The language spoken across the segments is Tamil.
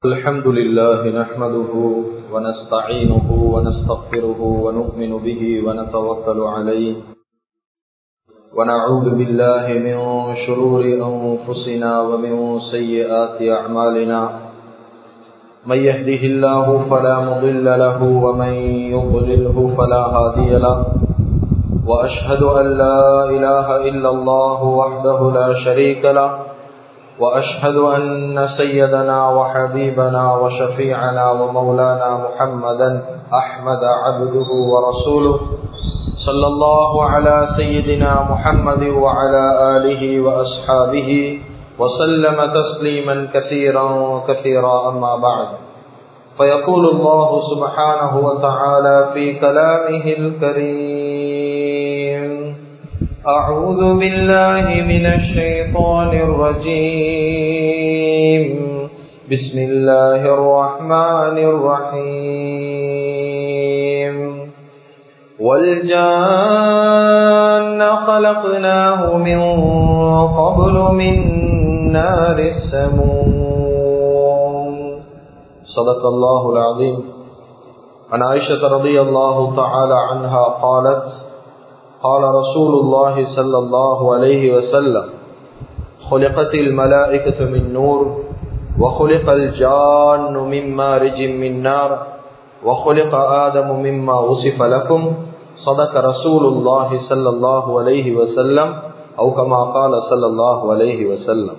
الحمد لله نحمده ونستعينه ونستغفره ونؤمن به ونتوكل عليه ونعوذ بالله من شرور أنفسنا ومن سيئات أعمالنا من يهده الله فلا مضل له ومن يضلله فلا هادي له وأشهد أن لا إله إلا الله وحده لا شريك له وأشهد أن سيدنا وحبيبنا وشفيعنا ومولانا محمدا أحمد عبده ورسوله صلى الله على سيدنا محمد وعلى آله وأصحابه وسلم تسليما كثيرا كثيرا أما بعد فيقول الله سبحانه وتعالى في كلامه الكريم أعوذ بالله من الشيطان الرجيم بسم الله الرحمن الرحيم والجان خلقناه من قبل من نار السموم صدق الله العظيم عن عائشة رضي الله تعالى عنها قالت قال رسول الله صلى الله عليه وسلم خلقت الملائكة من نور وخلق الجان من مارج من نار وخلق آدم مما وصف لكم صدق رسول الله صلى الله عليه وسلم أو كما قال صلى الله عليه وسلم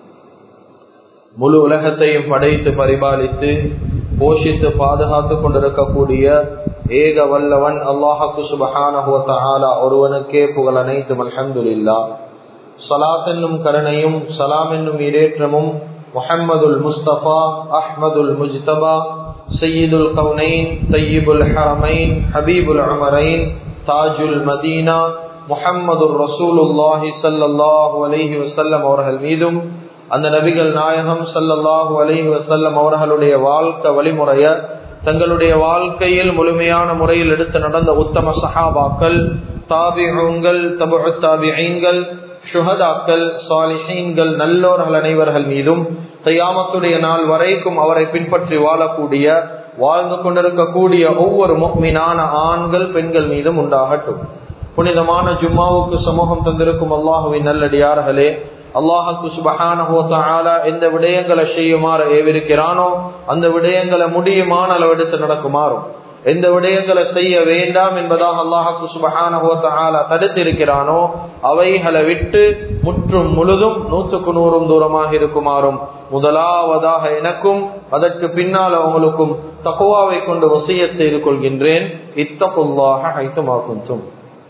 முழு உலகத்தையும் படைத்து பரிபாலித்து போஷித்து பாதுகாத்து கொண்டிருக்கக்கூடிய ஏக வல்லவன் அல்லாஹாக்கு சுபஹானஹுவத்தாலா ஒருவனுக்கே புகழ் அனைத்தும் அல்ஹம்துலில்லா சலாத் என்னும் கருணையும் சலாம் என்னும் இடேற்றமும் முஹம்மதுல் முஸ்தபா அஹ்மதுல் முஜ்தபா சையீதுல் கவுனைன் தையீபுல் ஹரமைன் ஹபீபுல் அமரைன் தாஜுல் மதீனா முஹம்மதுல் ரசூலுல்லாஹி சல்லாஹூ அலஹி வசல்லம் அவர்கள் மீதும் அந்த நபிகள் நாயகம் சல்லல்லாஹூ அலஹி வசல்லம் அவர்களுடைய வாழ்க்கை வழிமுறைய தங்களுடைய வாழ்க்கையில் முழுமையான முறையில் எடுத்து நடந்த உத்தம சஹாபாக்கள் தாபிகள் தபு தாபிகள் சுஹதாக்கள் சாலிஹீன்கள் நல்லோர்கள் அனைவர்கள் மீதும் தையாமத்துடைய நாள் வரைக்கும் அவரை பின்பற்றி வாழக்கூடிய வாழ்ந்து கொண்டிருக்கக்கூடிய ஒவ்வொரு மீனான ஆண்கள் பெண்கள் மீதும் உண்டாகட்டும் புனிதமான ஜும்மாவுக்கு சமூகம் தந்திருக்கும் அல்லாஹுவின் நல்லடியார்களே அல்லாஹுக்கு சுபஹான எந்த விடயங்களை செய்யுமாறு ஏவிருக்கிறானோ அந்த விடயங்களை முடியுமான அளவெடுத்து நடக்குமாறும் எந்த விடயங்களை செய்ய வேண்டாம் என்பதாக அல்லாஹுக்கு சுபஹான தடுத்திருக்கிறானோ அவைகளை விட்டு முற்றும் முழுதும் நூற்றுக்கு நூறும் தூரமாக இருக்குமாறும் முதலாவதாக எனக்கும் அதற்கு பின்னால் அவங்களுக்கும் தக்குவாவை கொண்டு வசிய செய்து கொள்கின்றேன் இத்தகுல்லாக ஐத்தமாக்கும் தும்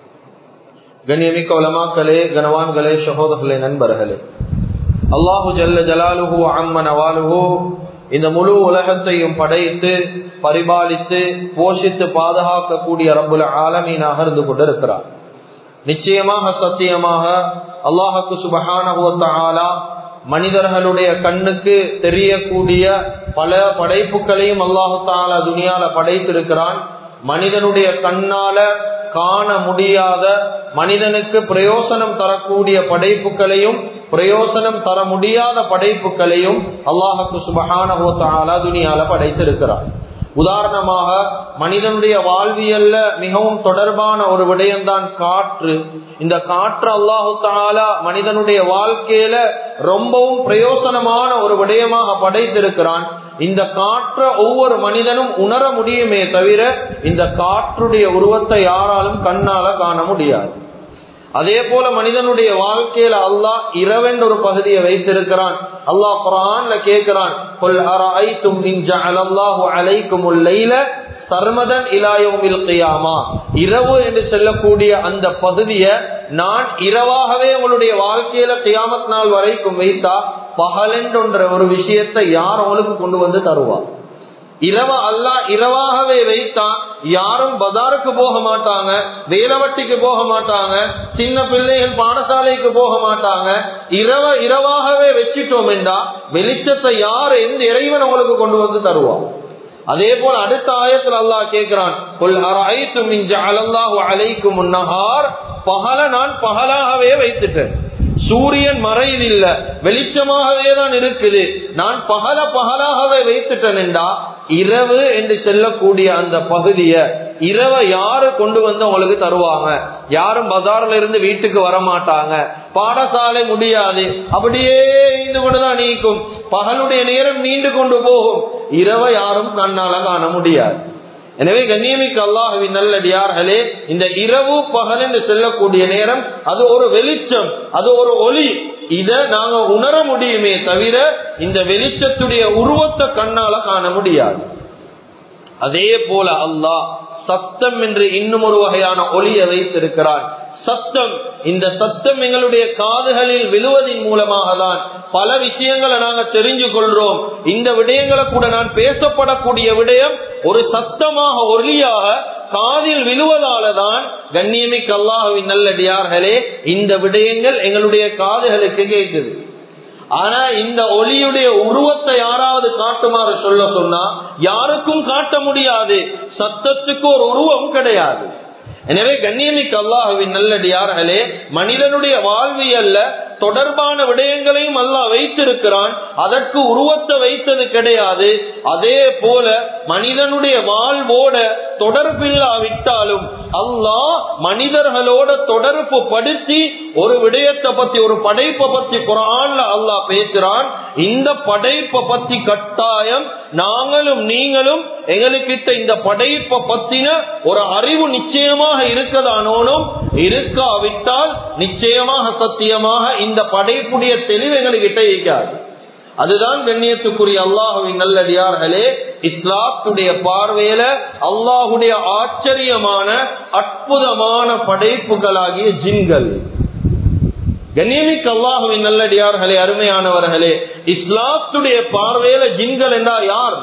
கண்ணியமிக்க உலமாக்களே கனவான்களே சகோதரர்களே நண்பர்களே அல்லாஹு ஜல்ல ஜலாலுஹு அம்மன் அவாலுஹு இந்த முழு உலகத்தையும் படைத்து பரிபாலித்து போஷித்து பாதுகாக்கக்கூடிய ரப்புல ஆலமீனாக இருந்து கொண்டிருக்கிறார் நிச்சயமாக சத்தியமாக அல்லாஹுக்கு சுபகான மனிதர்களுடைய கண்ணுக்கு தெரியக்கூடிய பல படைப்புகளையும் அல்லாஹு தாலா துணியால படைத்திருக்கிறான் மனிதனுடைய கண்ணால காண முடியாத மனிதனுக்கு பிரயோசனம் தரக்கூடிய படைப்புகளையும் பிரயோசனம் தர முடியாத படைப்புகளையும் அல்லாஹுக்கு சுபகான துணியால படைத்திருக்கிறார் உதாரணமாக மனிதனுடைய வாழ்வியல்ல மிகவும் தொடர்பான ஒரு விடயம்தான் காற்று இந்த காற்று அல்லாஹு தாலா மனிதனுடைய வாழ்க்கையில ரொம்பவும் பிரயோசனமான ஒரு விடயமாக படைத்திருக்கிறான் இந்த காற்ற ஒவ்வொரு மனிதனும் உணர முடியுமே தவிர இந்த காற்றுடைய உருவத்தை யாராலும் கண்ணால காண முடியாது அதே போல மனிதனுடைய வாழ்க்கையில அல்லாஹ் இரவென்ற ஒரு பகுதியை வைத்திருக்கிறான் அல்லாஹ் குரான்ல கேட்கிறான் சர்மதன் இலாயோமில் கையாமா இரவு என்று சொல்லக்கூடிய அந்த பகுதியை நான் இரவாகவே உங்களுடைய வாழ்க்கையில கியாமத் நாள் வரைக்கும் வைத்தா பகலென்ற ஒரு விஷயத்தை யார் உங்களுக்கு கொண்டு வந்து தருவார் இரவ அல்லா இரவாகவே வைத்தா யாரும் பதாருக்கு போக மாட்டாங்க வேலவட்டிக்கு போக மாட்டாங்க சின்ன பிள்ளைகள் பாடசாலைக்கு போக மாட்டாங்க இரவ இரவாகவே வச்சிட்டோம் என்றா வெளிச்சத்தை யார் எந்த இறைவன் உங்களுக்கு கொண்டு வந்து தருவான் அதே போல அடுத்த ஆயத்தில் அல்லாஹ் கேட்கிறான் பகல நான் பகலாகவே வைத்துட்டேன் சூரியன் மறையில் இல்ல வெளிச்சமாகவே தான் இருக்குது நான் பகல பகலாகவே வைத்துட்டேன் என்றா இரவு என்று செல்லக்கூடிய அந்த பகுதிய இரவை யாரு கொண்டு வந்து உங்களுக்கு தருவாங்க யாரும் பஜார்ல இருந்து வீட்டுக்கு வர மாட்டாங்க பாடசாலை முடியாது அப்படியே இருந்து கொண்டுதான் நீக்கும் பகலுடைய நேரம் நீண்டு கொண்டு போகும் இரவை யாரும் கண்ணால காண முடியாது எனவே கண்ணியமிக்கு அல்லாஹுவின் நல்லடியார்களே இந்த இரவு பகல் என்று செல்லக்கூடிய நேரம் அது ஒரு வெளிச்சம் அது ஒரு ஒளி இத நாங்க உணர முடியுமே தவிர இந்த வெளிச்சத்துடைய உருவத்தை கண்ணால காண முடியாது அதே போல அல்லாஹ் சத்தம் என்று இன்னும் ஒரு வகையான ஒளியை வைத்திருக்கிறான் சத்தம் இந்த சத்தம் எங்களுடைய காதுகளில் விழுவதின் மூலமாக தான் பல விஷயங்களை நாங்க தெரிஞ்சு கொள்றோம் இந்த விடயங்களை கூட நான் பேசப்படக்கூடிய விடயம் ஒரு சத்தமாக ஒலியாக காதில் விழுவதால தான் கண்ணியமிக்கு அல்லாஹுவின் நல்லடியார்களே இந்த விடயங்கள் எங்களுடைய காதுகளுக்கு கேட்குது ஆனா இந்த ஒளியுடைய உருவத்தை யாராவது காட்டுமாறு சொல்ல சொன்னா யாருக்கும் காட்ட முடியாது சத்தத்துக்கு ஒரு உருவம் கிடையாது எனவே கண்ணியமிக்கு அல்லாஹுவின் நல்லடியார்களே மனிதனுடைய வாழ்வியல்ல தொடர்பான விடயங்களையும் அல்லாஹ் வைத்திருக்கிறான் அதற்கு உருவத்தை வைத்தது கிடையாது அதே போல மனிதனுடைய வாழ்வோட தொடர்பில்லாவிட்டாலும் அல்லாஹ் மனிதர்களோட தொடர்பு படுத்தி ஒரு விடயத்தை பத்தி ஒரு படைப்பை பத்தி குரான்ல அல்லாஹ் பேசுறான் இந்த படைப்பை பத்தி கட்டாயம் நாங்களும் நீங்களும் எங்களுக்கிட்ட இந்த படைப்பை பத்தின ஒரு அறிவு நிச்சயமாக இருக்கதானோனும் இருக்காவிட்டால் நிச்சயமாக சத்தியமாக இந்த படைப்புடைய தெளிவு எங்கள்கிட்ட இருக்காது அதுதான் கண்ணியத்துக்குரிய அல்லாஹுவின் நல்லடியார்களே இஸ்லாத்துடைய பார்வையில அல்லாஹுடைய ஆச்சரியமான அற்புதமான படைப்புகளாகிய ஜின்கள் கண்ணியமிக்கு அல்லாஹுவின் நல்லடியார்களே அருமையானவர்களே இஸ்லாத்துடைய பார்வையில ஜின்கள் என்றா யார்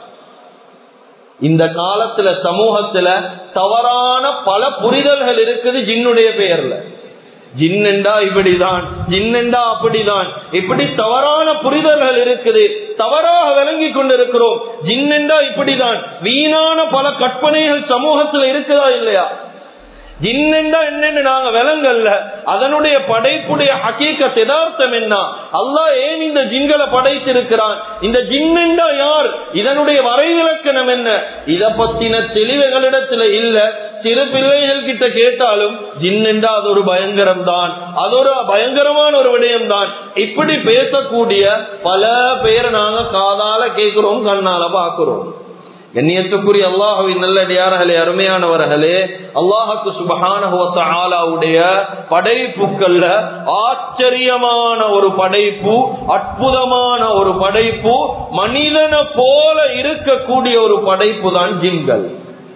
இந்த காலத்துல சமூகத்துல தவறான பல புரிதல்கள் இருக்குது ஜின்னுடைய பெயர்ல ஜின்னெண்டா இப்படிதான் ஜின்னெண்டா அப்படிதான் இப்படி தவறான புரிதல்கள் இருக்குது தவறாக விளங்கி கொண்டிருக்கிறோம் ஜின்னெண்டா இப்படிதான் வீணான பல கற்பனைகள் சமூகத்துல இருக்குதா இல்லையா ஜின்னெண்டா என்னன்னு நாங்க விளங்கல்ல அதனுடைய படைப்புடைய ஹக்கீக்க சிதார்த்தம் என்ன அல்லாஹ் ஏன் இந்த ஜின்களை படைத்திருக்கிறான் இந்த ஜின்னெண்டா யார் இதனுடைய வரைவிலக்கணம் என்ன இத பத்தின தெளிவுகளிடத்துல இல்ல சிறு பிள்ளைகள் கிட்ட கேட்டாலும் ஜின்னெண்டா அது ஒரு பயங்கரம் தான் அது ஒரு பயங்கரமான ஒரு விடயம் தான் இப்படி பேசக்கூடிய பல பேரை நாங்க காதால கேட்கிறோம் கண்ணால பாக்குறோம் கண்ணியத்துக்குரிய அல்லாஹுவின் நல்லடியார்களே அருமையானவர்களே அல்லாஹுக்கு சுபகானுடைய படைப்புக்கள்ல ஆச்சரியமான ஒரு படைப்பு அற்புதமான ஒரு படைப்பு மனிதனை போல இருக்கக்கூடிய ஒரு படைப்பு தான் ஜின்கள்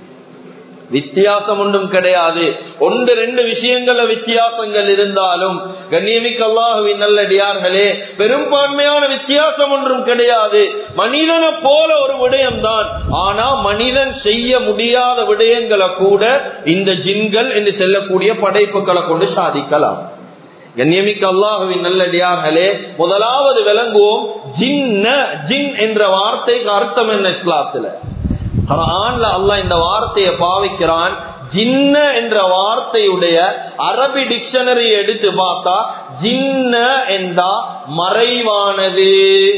வித்தியாசம் ஒன்றும் கிடையாது ஒன்று ரெண்டு விஷயங்கள்ல வித்தியாசங்கள் இருந்தாலும் கண்ணியமிக்க அல்லாஹுவின் நல்லடியார்களே பெரும்பான்மையான வித்தியாசம் ஒன்றும் கிடையாது மனிதனை போல ஒரு விடயம் தான் ஆனா மனிதன் செய்ய முடியாத விடயங்களை கூட இந்த ஜின்கள் என்று செல்லக்கூடிய படைப்புகளை கொண்டு சாதிக்கலாம் கண்ணியமிக்க அல்லாஹுவின் நல்லடியார்களே முதலாவது விளங்குவோம் ஜின்ன ஜின் என்ற வார்த்தைக்கு அர்த்தம் என்ன இஸ்லாத்துல குரான்ல அல்லாஹ் இந்த வார்த்தையை பாவிக்கிறான் ஜின்ன என்ற வார்த்தையுடைய அரபி டிக்ஷனரி எடுத்து பார்த்தா ஜின்ன என்றா மறைவானது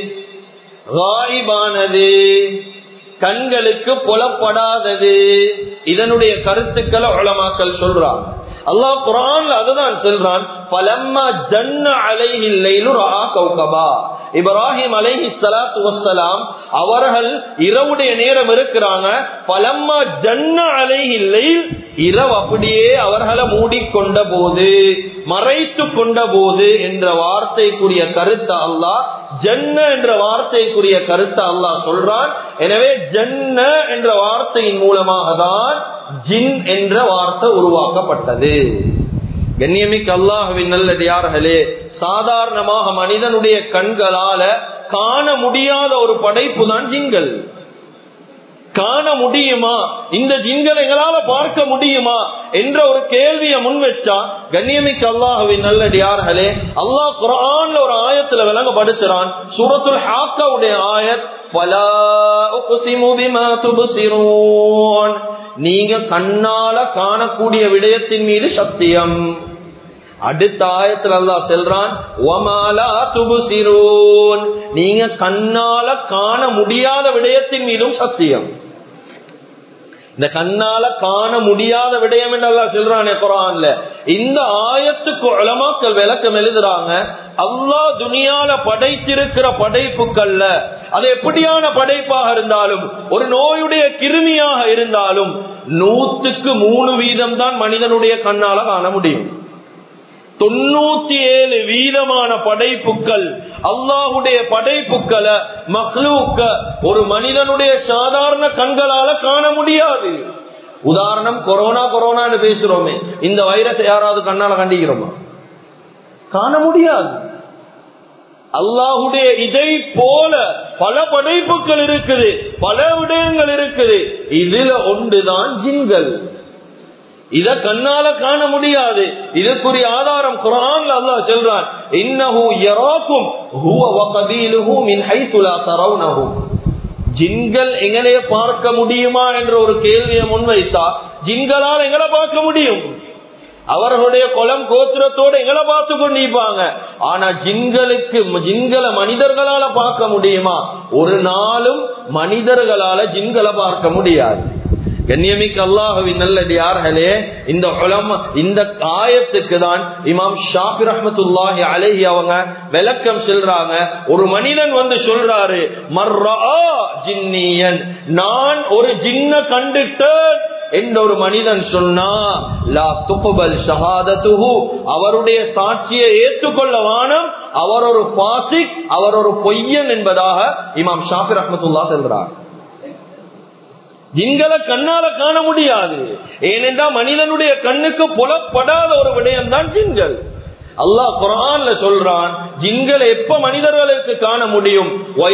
காயிபானது கண்களுக்கு புலப்படாதது இதனுடைய கருத்துக்களை உளமாக்கல் சொல்றான் அல்லாஹ் குரான்ல அதுதான் சொல்றான் பலம்மா ஜன்ன அலைஹில்லைலு ரா கௌகபா இப்ராஹிம் அலைஹி ஸலாத்து வஸ்ஸலாம் அவர்கள் இரவுடைய நேரம் இருக்கிறாங்க பலம்மா ஜன்ன அலைஹில்லைல் இரவு அப்படியே அவர்களை மூடிக்கொண்ட போது மறைத்து கொண்ட போது என்ற வார்த்தைக்குரிய கருத்தை அல்லாஹ் ஜன்ன என்ற வார்த்தைக்குரிய கருத்தை அல்லாஹ் சொல்றான் எனவே ஜன்ன என்ற வார்த்தையின் மூலமாக தான் ஜின் என்ற வார்த்தை உருவாக்கப்பட்டது கண்ணியமிக்க அல்லாஹுவின் நல்லடியார்களே சாதாரணமாக மனிதனுடைய கண்களால காண முடியாத ஒரு படைப்பு தான் ஜின்கள் காண முடியுமா இந்த ஜின்கள் எங்களால பார்க்க முடியுமா என்ற ஒரு கேள்வியை முன்வச்சா கண்ணியமிக்க அல்லாஹுவின் நல்லடியார்களே அல்லாஹ் குரான்ல ஒரு ஆயத்துல விளங்கப்படுத்துறான் சூரத்துல் ஹாக்காவுடைய ஆயத் நீங்க கண்ணால காணக்கூடிய விடயத்தின் மீது சத்தியம் அடுத்த ஆயத்துல அல்லா செல்றான் ஒமாலா துபுசிரோன் நீங்க கண்ணால காண முடியாத விடயத்தின் மீதும் சத்தியம் இந்த கண்ணால காண முடியாத விடயம் என்று அல்லா சொல்றானே குரான்ல இந்த ஆயத்துக்கு உலமாக்கள் விளக்கம் எழுதுறாங்க அல்லா துனியால படைத்திருக்கிற படைப்புகள்ல அது எப்படியான படைப்பாக இருந்தாலும் ஒரு நோயுடைய கிருமியாக இருந்தாலும் நூத்துக்கு மூணு வீதம் தான் மனிதனுடைய கண்ணால காண முடியும் தொண்ணூத்தி ஏழு வீதமான படைப்புக்கள் அல்லாஹுடைய படைப்புக்களை மக்ளூக்க ஒரு மனிதனுடைய சாதாரண கண்களால காண முடியாது உதாரணம் கொரோனா கொரோனான்னு பேசுறோமே இந்த வைரஸ் யாராவது கண்ணால கண்டிக்கிறோமா காண முடியாது அல்லாஹுடைய இதை போல பல படைப்புகள் இருக்குது பல விடயங்கள் இருக்குது இதுல ஒன்றுதான் ஜின்கள் இத கண்ணால காண முடியாது இதுக்குரிய ஆதாரம் குரான்ல அல்லாஹ் சொல்றான் இன்னஹு யராக்கும் ஹுவ வகபீலுஹு மின் ஹைது லா தரவுனஹு ஜின்கள் எங்களைய பார்க்க முடியுமா என்ற ஒரு கேள்வியை முன்வைத்தா ஜின்களால் எங்களை பார்க்க முடியும் அவர்களுடைய குளம் கோத்திரத்தோடு எங்களை பார்த்து கொண்டிருப்பாங்க ஆனா ஜின்களுக்கு ஜின்களை மனிதர்களால பார்க்க முடியுமா ஒரு நாளும் மனிதர்களால ஜின்களை பார்க்க முடியாது கண்ணியமிக்க அல்லாஹுவின் நல்லடியார்களே இந்த உலம இந்த ஆயத்துக்கு தான் இமாம் ஷாஃபி ரஹமத்துல்லாஹி அலஹி அவங்க விளக்கம் சொல்றாங்க ஒரு மனிதன் வந்து சொல்றாரு மர்ரா ஜின்னியன் நான் ஒரு ஜின்ன கண்டுட்டேன் என்ற ஒரு மனிதன் சொன்னா லா துப்புபல் ஷஹாதத்துஹு அவருடைய சாட்சியை ஏற்றுக்கொள்ள வானம் அவர் ஒரு பாசிக் அவர் ஒரு பொய்யன் என்பதாக இமாம் ஷாஃபி ரஹமத்துல்லா சொல்றார் ஜின்களை கண்ணால காண முடியாது ஏனென்றால் மனிதனுடைய கண்ணுக்கு புலப்படாத ஒரு விடயம் தான் ஜின்கள் அல்லாஹ் குரான்ல சொல்றான் ஜின்களை எப்ப மனிதர்களுக்கு காண முடியும்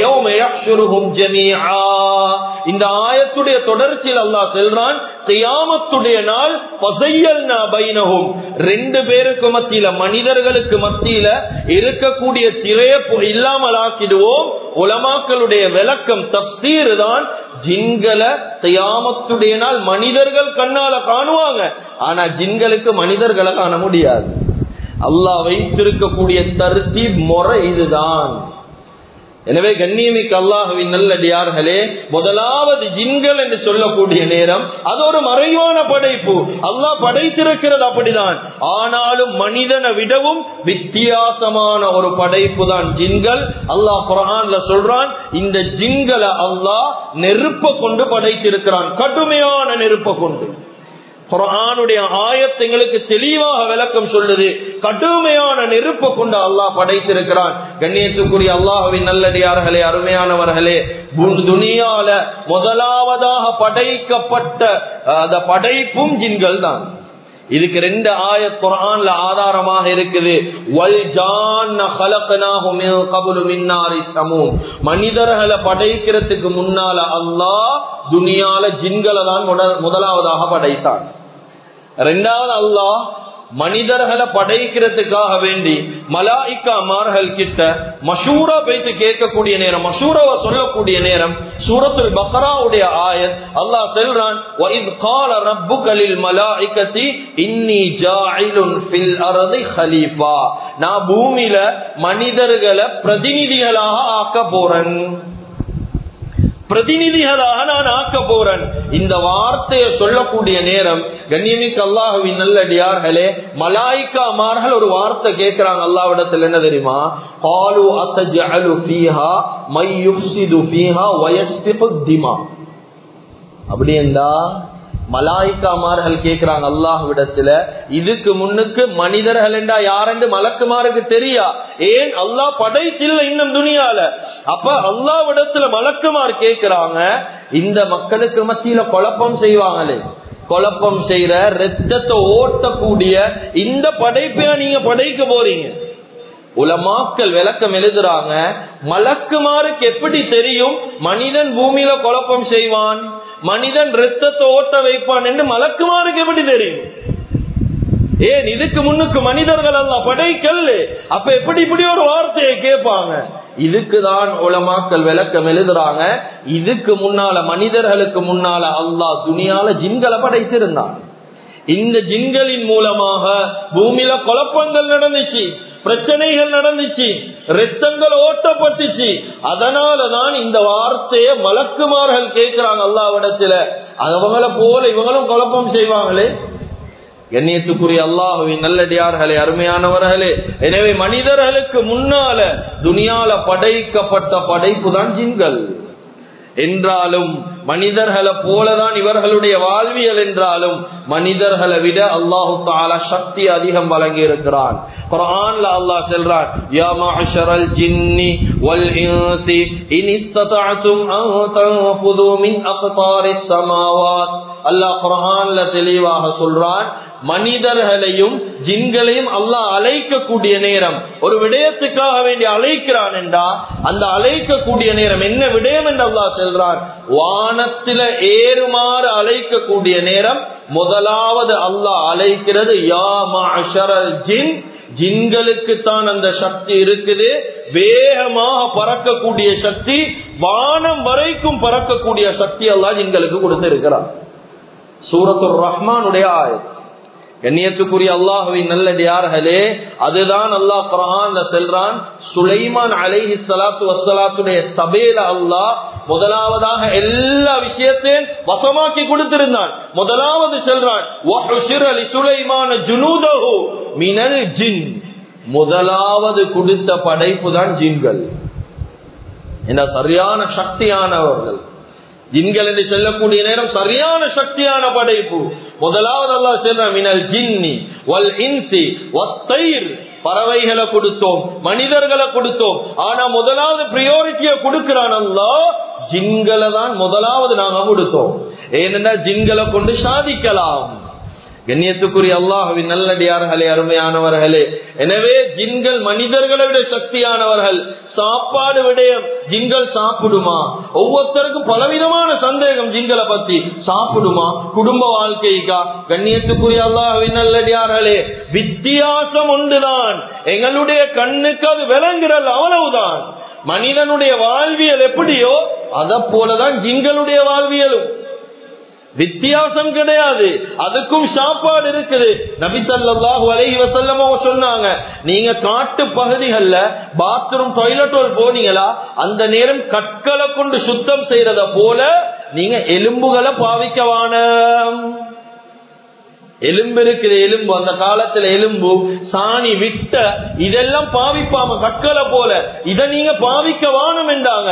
இந்த ஆயத்துடைய தொடர்ச்சியில் அல்லாஹ் சொல்றான் தியாமத்துடைய நாள் பசையல்கும் ரெண்டு பேருக்கு மத்தியில மனிதர்களுக்கு மத்தியில இருக்கக்கூடிய திரைய இல்லாமல் ஆக்கிடுவோம் உலமாக்களுடைய விளக்கம் தப்சீர் தான் ஜின்களை தியாமத்துடைய நாள் மனிதர்கள் கண்ணால காணுவாங்க ஆனா ஜின்களுக்கு மனிதர்களை காண முடியாது அல்லாஹ் வைத்திருக்கக்கூடிய தருத்தி முறை இதுதான் எனவே கண்ணியமிக்கு அல்லாஹுவின் நல்லடியார்களே முதலாவது ஜின்கள் என்று சொல்லக்கூடிய நேரம் அது ஒரு மறைவான படைப்பு அல்லாஹ் படைத்திருக்கிறது அப்படிதான் ஆனாலும் மனிதனை விடவும் வித்தியாசமான ஒரு படைப்பு தான் ஜின்கள் அல்லாஹ் குரான்ல சொல்றான் இந்த ஜின்களை அல்லாஹ் நெருப்ப கொண்டு படைத்திருக்கிறான் கடுமையான நெருப்ப கொண்டு குரானுடைய ஆயத்து எங்களுக்கு தெளிவாக விளக்கம் சொல்லுது கடுமையான நெருப்பை கொண்டு அல்லாஹ் படைத்திருக்கிறான் கண்ணியத்துக்குரிய அல்லாஹுவின் நல்லடியார்களே அருமையானவர்களே துனியால முதலாவதாக படைக்கப்பட்ட அந்த படைப்பும் ஜின்கள் தான் இதுக்கு ரெண்டு ஆய குரான்ல ஆதாரமாக இருக்குது மனிதர்களை படைக்கிறதுக்கு முன்னால அல்லாஹ் துனியால ஜின்களை தான் முதலாவதாக படைத்தான் ரெண்டாவது அல்லாஹ் மனிதர்களை படைக்கிறதுக்காக வேண்டி மலாய்க்கா மார்கள் கிட்ட மஷூரா போயிட்டு கேட்கக்கூடிய நேரம் மஷூராவை சொல்லக்கூடிய நேரம் சூரத்துல் பக்ராவுடைய ஆயத் அல்லாஹ் செல்றான் வஇத் கால ரப்புகலில் மலாய்கதி இன்னி ஜாயிலுன் ஃபில் அர்தி ஹலீஃபா நான் பூமியில மனிதர்களை பிரதிநிதிகளாக ஆக்க போறேன் பிரதிநிதிகளாக நான் ஆக்க போறேன் இந்த வார்த்தையை சொல்லக்கூடிய நேரம் கண்ணியமிக்கு அல்லாஹுவின் நல்லடியார்களே மலாய்க்காமார்கள் ஒரு வார்த்தை கேட்கிறாங்க அல்லாவிடத்தில் என்ன தெரியுமா பாலு அத்தஜஅலு ஃபீஹா மை யுஃப்சிது ஃபீஹா வயஸ்பிகு திமா அப்படி என்றா மலாய்க்காமார்கள் கேட்கிறாங்க அல்லாஹ்விடத்துல இதுக்கு முன்னுக்கு மனிதர்கள் என்றா யாரென்று மலக்குமாருக்கு தெரியா ஏன் அல்லாஹ் படைத்தில்ல இன்னும் துணியால அப்ப அல்லாவிடத்துல மலக்குமார் கேட்கிறாங்க இந்த மக்களுக்கு மத்தியில குழப்பம் செய்வாங்களே குழப்பம் செய்யற ரத்தத்தை ஓட்டக்கூடிய இந்த படைப்பை நீங்க படைக்க போறீங்க உலமாக்கள் விளக்கம் எழுதுறாங்க மலக்குமாருக்கு எப்படி தெரியும் மனிதன் பூமியில குழப்பம் செய்வான் மனிதன் ரத்தத்தை ஓட்ட வைப்பான் என்று மலக்குமாருக்கு எப்படி தெரியும் ஏன் இதுக்கு முன்னுக்கு மனிதர்கள் எல்லாம் படைக்கல் அப்ப எப்படி இப்படி ஒரு வார்த்தையை கேட்பாங்க இதுக்குதான் உலமாக்கள் விளக்கம் எழுதுறாங்க இதுக்கு முன்னால மனிதர்களுக்கு முன்னால அல்லாஹ் துணியால ஜின்களை படைத்திருந்தான் இந்த ஜின்களின் மூலமாக பூமியில குழப்பங்கள் நடந்துச்சு பிரச்சனைகள் நடந்துச்சு ரத்தங்கள் ஓட்டப்பட்டுச்சு அதனாலதான் இந்த வார்த்தையை மலக்குமார்கள் கேட்கிறாங்க அல்லாவிடத்துல அவங்கள போல இவங்களும் குழப்பம் செய்வாங்களே கண்ணியத்துக்குரிய அல்லாஹுவின் நல்லடியார்களே அருமையானவர்களே எனவே மனிதர்களுக்கு முன்னால துனியால படைக்கப்பட்ட படைப்பு தான் ஜின்கள் என்றாலும் மனிதர்களை போலதான் இவர்களுடைய வாழ்வியல் என்றாலும் மனிதர்களை விட அல்லாஹு தாலா சக்தி அதிகம் வழங்கி இருக்கிறான் குர்ஆன்ல அல்லாஹ் சொல்றான் யா மஅஷரல் ஜின்னி வல் இன்சி இன் இஸ்ததஅதும் அன் தன்ஃபுது மின் அக்தாரிஸ் சமாவாத் அல்லாஹ் குர்ஆன்ல தெளிவாக சொல்றான் மனிதர்களையும் ஜின்களையும் அல்லாஹ் அழைக்கக்கூடிய நேரம் ஒரு விடயத்துக்காக வேண்டி அழைக்கிறான் என்றா அந்த அழைக்கக்கூடிய நேரம் என்ன விடயம் என்று அல்லாஹ் சொல்றான் வானத்தில ஏறுமாறு அழைக்கக்கூடிய நேரம் முதலாவது அல்லாஹ் அழைக்கிறது யா மஅஷரல் ஜின் ஜின்களுக்கு தான் அந்த சக்தி இருக்குது வேகமாக பறக்கக்கூடிய சக்தி வானம் வரைக்கும் பறக்கக்கூடிய சக்தி அல்லாஹ் ஜின்களுக்கு கொடுத்திருக்கிறான் சூரத்துர் ரஹ்மானுடைய ஆயத் கண்ணியத்துக்குரிய அல்லாஹுவின் நல்லடியார்களே அதுதான் அல்லாஹ் குரான்ல செல்றான் சுலைமான் அலைஹி சலாத்து வசலாத்துடைய சபையில அல்லாஹ் முதலாவதாக எல்லா விஷயத்தையும் வசமாக்கி கொடுத்திருந்தான் முதலாவது செல்றான் சுலைமான ஜுனூதஹு மினல் ஜின் முதலாவது கொடுத்த படைப்பு தான் ஜின்கள் என்ன சரியான சக்தியானவர்கள் ஜின்கள் என்று சொல்லக்கூடிய நேரம் சரியான சக்தியான படைப்பு முதலாவது அல்லா சொல்ற மினல் ஜின்னி வல் இன்சி வத்தைர் பறவைகளை கொடுத்தோம் மனிதர்களை கொடுத்தோம் ஆனா முதலாவது பிரியோரிட்டிய கொடுக்கிறான் அல்லா ஜின்களை தான் முதலாவது நாங்க கொடுத்தோம் ஏனென்றா ஜின்களை கொண்டு சாதிக்கலாம் கண்ணியத்துக்குரிய அல்லாஹுவின் நல்லடியார்களே அருமையானவர்களே எனவே ஜின்கள் மனிதர்களை விட சக்தியானவர்கள் சாப்பாடு விடயம் ஜின்கள் சாப்பிடுமா ஒவ்வொருத்தருக்கும் பலவிதமான சந்தேகம் ஜின்களை பத்தி சாப்பிடுமா குடும்ப வாழ்க்கைக்கா கண்ணியத்துக்குரிய அல்லாஹுவின் நல்லடியார்களே வித்தியாசம் ஒன்றுதான் எங்களுடைய கண்ணுக்கு அது விளங்குறல் அவ்வளவுதான் மனிதனுடைய வாழ்வியல் எப்படியோ அதை போலதான் ஜின்களுடைய வாழ்வியலும் வித்தியாசம் கிடையாது அதுக்கும் சாப்பாடு இருக்குது நபிசல்லாஹு அலைஹி வசல்லமோ சொன்னாங்க நீங்க காட்டு பகுதிகள்ல பாத்ரூம் டாய்லெட் போனீங்களா அந்த நேரம் கற்களை கொண்டு சுத்தம் செய்யறத போல நீங்க எலும்புகளை பாவிக்கவான எலும்பு இருக்குது எலும்பு அந்த காலத்துல எலும்பு சாணி விட்ட இதெல்லாம் பாவிப்பாம கற்களை போல இத நீங்க பாவிக்க வானம் என்றாங்க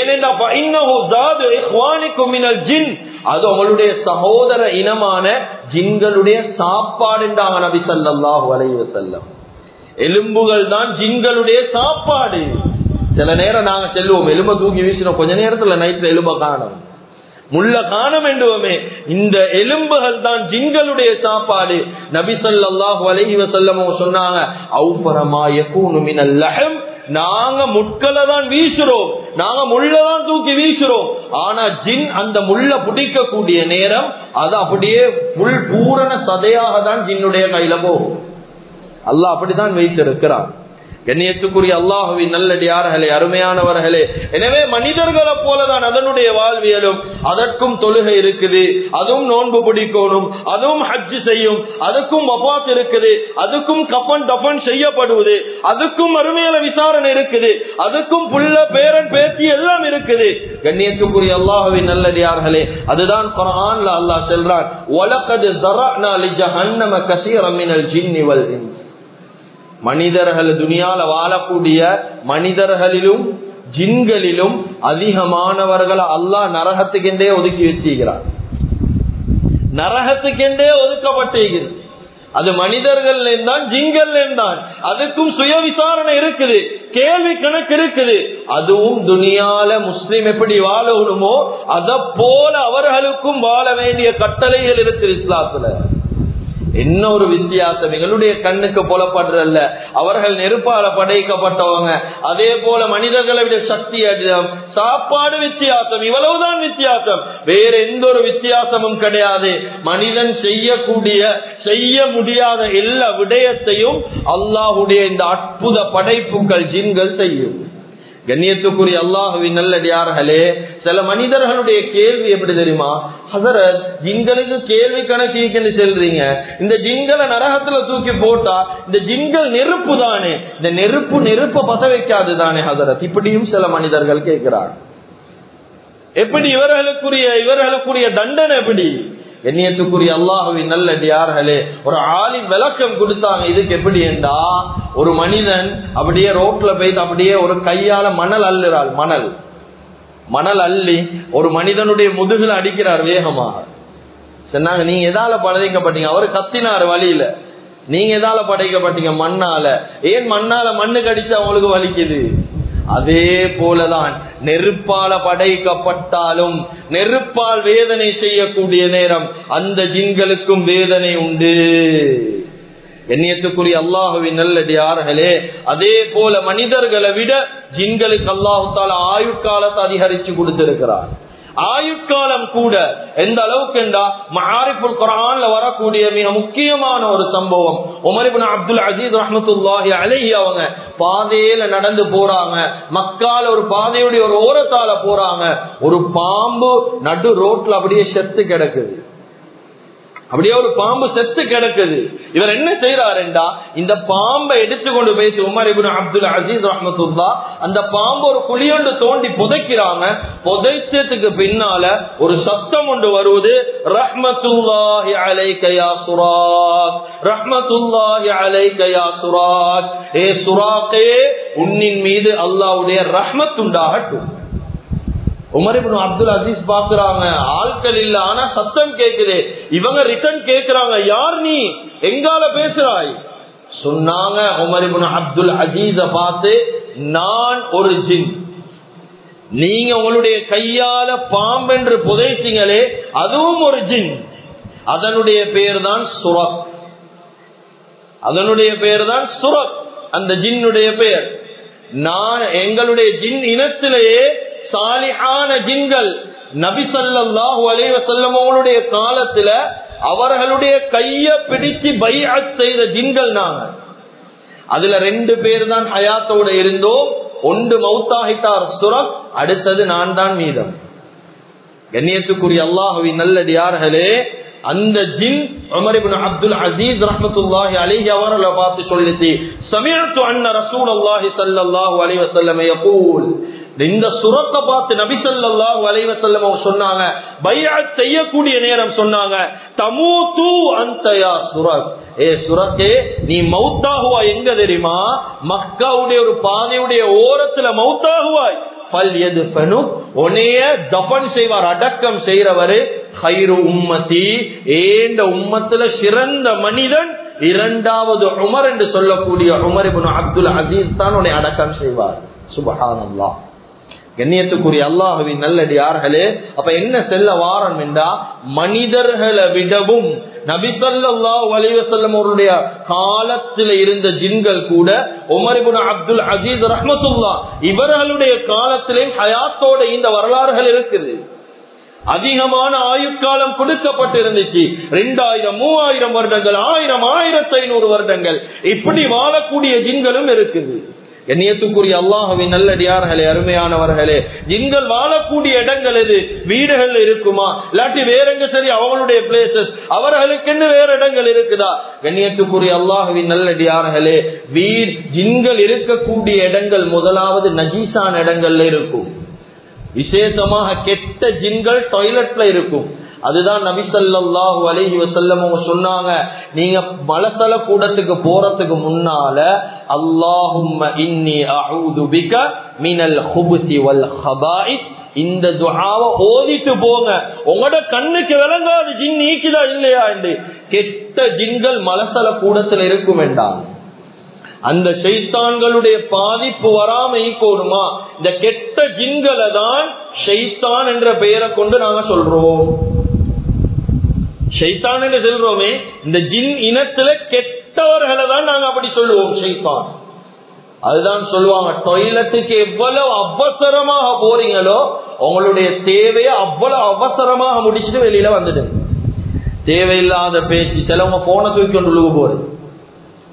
ஏனென்றா ஜின் அது உங்களுடைய சகோதர இனமான ஜின்களுடைய சாப்பாடு என்றாங்க நபி சல்லாஹு அலைவ செல்லம் எலும்புகள் தான் ஜின்களுடைய சாப்பாடு சில நேரம் நாங்க செல்லுவோம் எலும்ப தூக்கி வீசினோம் கொஞ்ச நேரத்துல நைட்ல எலும்ப காணும் முள்ள காணம் என்றுவமே இந்த எலும்புகள் தான் ஜின்களுடைய சாப்பாடு நபி சொல்லாஹு அலஹி வசல்லமோ சொன்னாங்க அவுபரமா யகூனு மினல் லஹம் நாங்க முட்களை தான் வீசுறோம் நாங்க முள்ளதான் தூக்கி வீசுறோம் ஆனா ஜின் அந்த முள்ள பிடிக்கக்கூடிய நேரம் அது அப்படியே புல் பூரண சதையாக தான் ஜின்னுடைய கையில போகும் அல்லாஹ் அப்படித்தான் வைத்திருக்கிறான் கண்ணியத்துக்குரிய அல்லாஹுவின் நல்லடியார்களே அருமையானவர்களே எனவே மனிதர்களை போலதான் அதனுடைய வாழ்வியலும் அதற்கும் தொழுகை இருக்குது அதுவும் நோன்பு பிடிக்கணும் அதுவும் ஹஜ் செய்யும் அதுக்கும் வபாத் இருக்குது அதுக்கும் கப்பன் தப்பன் செய்யப்படுவது அதுக்கும் அருமையில விசாரணை இருக்குது அதுக்கும் புள்ள பேரன் பேச்சு எல்லாம் இருக்குது கண்ணியத்துக்குரிய அல்லாஹுவின் நல்லடியார்களே அதுதான் குரான்ல அல்லாஹ் செல்றான் ஒலக்கது தரா ஜஹன்னம கசீரம் மினல் ஜின்னி வல் இன்ஸ் மனிதர்கள் துனியால வாழக்கூடிய மனிதர்களிலும் ஜின்களிலும் அதிகமானவர்களை அல்லாஹ் நரகத்துக்கென்றே ஒதுக்கி வச்சிருக்கிறார் நரகத்துக்கென்றே ஒதுக்கப்பட்டிருக்கிறது அது மனிதர்கள் தான் ஜிங்கல் தான் அதுக்கும் சுய விசாரணை இருக்குது கேள்வி கணக்கு இருக்குது அதுவும் துனியால முஸ்லிம் எப்படி வாழணுமோ அத போல அவர்களுக்கும் வாழ வேண்டிய கட்டளைகள் இருக்குது இஸ்லாத்துல என்ன ஒரு வித்தியாசம் எங்களுடைய கண்ணுக்கு புலப்படுறல்ல அவர்கள் நெருப்பால படைக்கப்பட்டவங்க அதே போல மனிதர்களை விட சக்தி அதிகம் சாப்பாடு வித்தியாசம் இவ்வளவுதான் வித்தியாசம் வேற எந்த ஒரு வித்தியாசமும் கிடையாது மனிதன் செய்யக்கூடிய செய்ய முடியாத எல்லா விடயத்தையும் அல்லாஹுடைய இந்த அற்புத படைப்புகள் ஜின்கள் செய்யும் கண்ணியத்துக்குரிய அல்லாஹுவின் நல்லடியார்களே சில மனிதர்களுடைய கேள்வி எப்படி தெரியுமா ஹசரத் ஜிங்களுக்கு கேள்வி கணக்கு செல்றீங்க இந்த ஜிங்களை நரகத்துல தூக்கி போட்டா இந்த ஜிங்கள் நெருப்பு தானே இந்த நெருப்பு நெருப்ப பத்த வைக்காது தானே ஹசரத் இப்படியும் சில மனிதர்கள் கேட்கிறார் எப்படி இவர்களுக்குரிய இவர்களுக்குரிய தண்டனை எப்படி எண்ணியத்துக்குரிய அல்லாஹுவின் நல்லடியார்களே ஒரு ஆளின் விளக்கம் கொடுத்தாங்க இதுக்கு எப்படி என்றா ஒரு மனிதன் அப்படியே ரோட்ல போயிட்டு அப்படியே ஒரு கையால மணல் அள்ளுறாள் மணல் மணல் அள்ளி ஒரு மனிதனுடைய முதுகுல அடிக்கிறார் வேகமாக சொன்னாங்க நீங்க எதால படைக்கப்பட்டீங்க அவர் கத்தினார் வழியில நீங்க எதால படைக்கப்பட்டீங்க மண்ணால ஏன் மண்ணால மண்ணு கடிச்சு அவங்களுக்கு வலிக்குது அதே போலதான் நெருப்பால படைக்கப்பட்டாலும் நெருப்பால் வேதனை செய்யக்கூடிய நேரம் அந்த ஜின்களுக்கும் வேதனை உண்டு எண்ணியத்துக்குரிய அல்லாஹுவின் நல்லடியார்களே அதே போல மனிதர்களை விட ஜின்களுக்கு அல்லாஹுத்தால ஆயுட்காலத்தை அதிகரிச்சு கொடுத்திருக்கிறார் ஆயுட்காலம் கூட எந்த அளவுக்கு என்றா மஹாரிபுல் குரான்ல வரக்கூடிய மிக முக்கியமான ஒரு சம்பவம் உமரிபின் அப்துல் அஜீஸ் ரஹமத்துல்லாஹி அலைஹி அவங்க பாதையில நடந்து போறாங்க மக்கால ஒரு பாதையுடைய ஒரு ஓரத்தால போறாங்க ஒரு பாம்பு நடு ரோட்ல அப்படியே செத்து கிடக்குது அப்படியே ஒரு பாம்பு செத்து கிடக்குது இவர் என்ன செய்யறாருண்டா இந்த பாம்பை எடுத்து கொண்டு போய் உமர் இபின் அப்துல் அசீஸ் ரஹமத்துல்லா அந்த பாம்பு ஒரு குழியொண்டு தோண்டி புதைக்கிறாங்க புதைச்சதுக்கு பின்னால ஒரு சத்தம் ஒன்று வருவது ரஹ்மத்துல்லாஹி அலைக்கயா சுராக் ரஹ்மத்துல்லாஹி அலைக்கயா சுராக் ஏ சுராக்கே உன்னின் மீது அல்லாவுடைய ரஹ்மத் உண்டாகட்டும் உமரிபுன் அப்துல் அசீஸ் பாக்குறாங்க ஆட்கள் இல்ல ஆனா சத்தம் கேக்குது இவங்க ரிட்டர்ன் கேக்குறாங்க யார் நீ எங்கால பேசுறாய் சொன்னாங்க உமரிபுன் அப்துல் அஜீஸ பார்த்து நான் ஒரு ஜின் நீங்க உங்களுடைய கையால பாம்பென்று புதைத்தீங்களே அதுவும் ஒரு ஜின் அதனுடைய பேர் தான் சுரக் அதனுடைய பேர் தான் சுரக் அந்த ஜின்னுடைய பெயர் நான் எங்களுடைய ஜின் இனத்திலேயே சாலிஹான ஜின்கள் நபி சல்லாஹூ அலைவ செல்லமோளுடைய காலத்துல அவர்களுடைய கைய பிடிச்சு பைஅத் செய்த ஜின்கள் நாங்க அதுல ரெண்டு பேர் தான் ஹயாத்தோட இருந்தோம் ஒன்று மௌத்தாகிட்டார் சுரக் அடுத்தது நான் தான் மீதம் கண்ணியத்துக்குரிய அல்லாஹுவின் நல்லடியார்களே அந்த ஜின் உமரிபின் அப்துல் அசீஸ் ரஹமத்துல்லாஹி அலிஹி அவர்களை பார்த்து சொல்லிச்சு சமீஅத்து அன்ன ரசூலுல்லாஹி ஸல்லல்லாஹு அலைஹி வஸல்லம் யகூல் இந்த சுரத்தை பார்த்து நபி ஸல்லல்லாஹு அலைஹி வஸல்லம் அவங்க சொன்னாங்க பைஅத் செய்யக்கூடிய நேரம் சொன்னாங்க தமூது அன்த யா சுரத் ஏ சுரத்தே நீ மௌத்தாகுவா எங்க தெரியுமா மக்காவுடைய ஒரு பாதையுடைய ஓரத்துல மௌத்தாகுவாய் பல் எது உன்னைய தபன் செய்வார் அடக்கம் செய்யறவரு ஹைரு உம்மதி ஏண்ட உம்மத்துல சிறந்த மனிதன் இரண்டாவது உமர் என்று சொல்லக்கூடிய உமர் இபுன் அப்துல் அசீஸ் தான் உன்னை அடக்கம் செய்வார் சுபஹானல்லா கண்ணியத்துக்குரிய அல்லாஹுவின் நல்லடியார்களே அப்ப என்ன செல்ல வாரம் என்றா மனிதர்களை விடவும் நபிசல்லா வலிவசல்லம் அவருடைய காலத்தில் இருந்த ஜின்கள் கூட உமரிபுன் அப்துல் அசீஸ் ரஹமத்துல்லா இவர்களுடைய காலத்திலேயும் ஹயாத்தோட இந்த வரலாறுகள் இருக்குது அதிகமான ஆயுட்காலம் கொடுக்கப்பட்டு இருந்துச்சு ரெண்டாயிரம் மூவாயிரம் வருடங்கள் ஆயிரம் ஆயிரத்தி ஐநூறு வருடங்கள் இப்படி வாழக்கூடிய ஜின்களும் இருக்குது கண்ணியத்துக்குரிய அல்லாஹவின் நல்லடியார்களே அருமையானவர்களே ஜின்கள் வாழக்கூடிய இடங்கள் எது வீடுகள் இருக்குமா இல்லாட்டி வேற எங்க சரி அவங்களுடைய பிளேசஸ் அவர்களுக்கென்னு வேற இடங்கள் இருக்குதா கண்ணியத்துக்குரிய அல்லாஹவின் நல்லடியார்களே வீர் ஜின்கள் இருக்கக்கூடிய இடங்கள் முதலாவது நஜீசான இடங்கள்ல இருக்கும் விசேஷமாக கெட்ட ஜின்கள் டாய்லெட்ல இருக்கும் அதுதான் நபிசல்லாஹு அலஹி வசல்லம் சொன்னாங்க நீங்க மலசல கூடத்துக்கு போறதுக்கு முன்னால அல்லாஹும் இன்னி அஊது பிக மினல் ஹுபுசி வல் ஹபாயிஸ் இந்த துஆவை ஓதிட்டு போங்க உங்களோட கண்ணுக்கு விளங்காது ஜின் நீக்குதா இல்லையா என்று கெட்ட ஜின்கள் மலசல கூடத்துல இருக்கும் வேண்டாம் அந்த ஷைத்தான்களுடைய பாதிப்பு வராம ஈக்கோடுமா இந்த கெட்ட ஜின்களை தான் ஷைத்தான் என்ற பெயரை கொண்டு நாங்க சொல்றோம் ஷைத்தான் என்று சொல்றோமே இந்த ஜின் இனத்துல கெட்டவர்களை தான் நாங்க அப்படி சொல்லுவோம் ஷைத்தான் அதுதான் சொல்லுவாங்க டொய்லெட்டுக்கு எவ்வளவு அவசரமாக போறீங்களோ உங்களுடைய தேவையை அவ்வளவு அவசரமாக முடிச்சுட்டு வெளியில வந்துடுங்க தேவையில்லாத பேச்சு சிலவங்க போன தூக்கி கொண்டு உழுகு போறது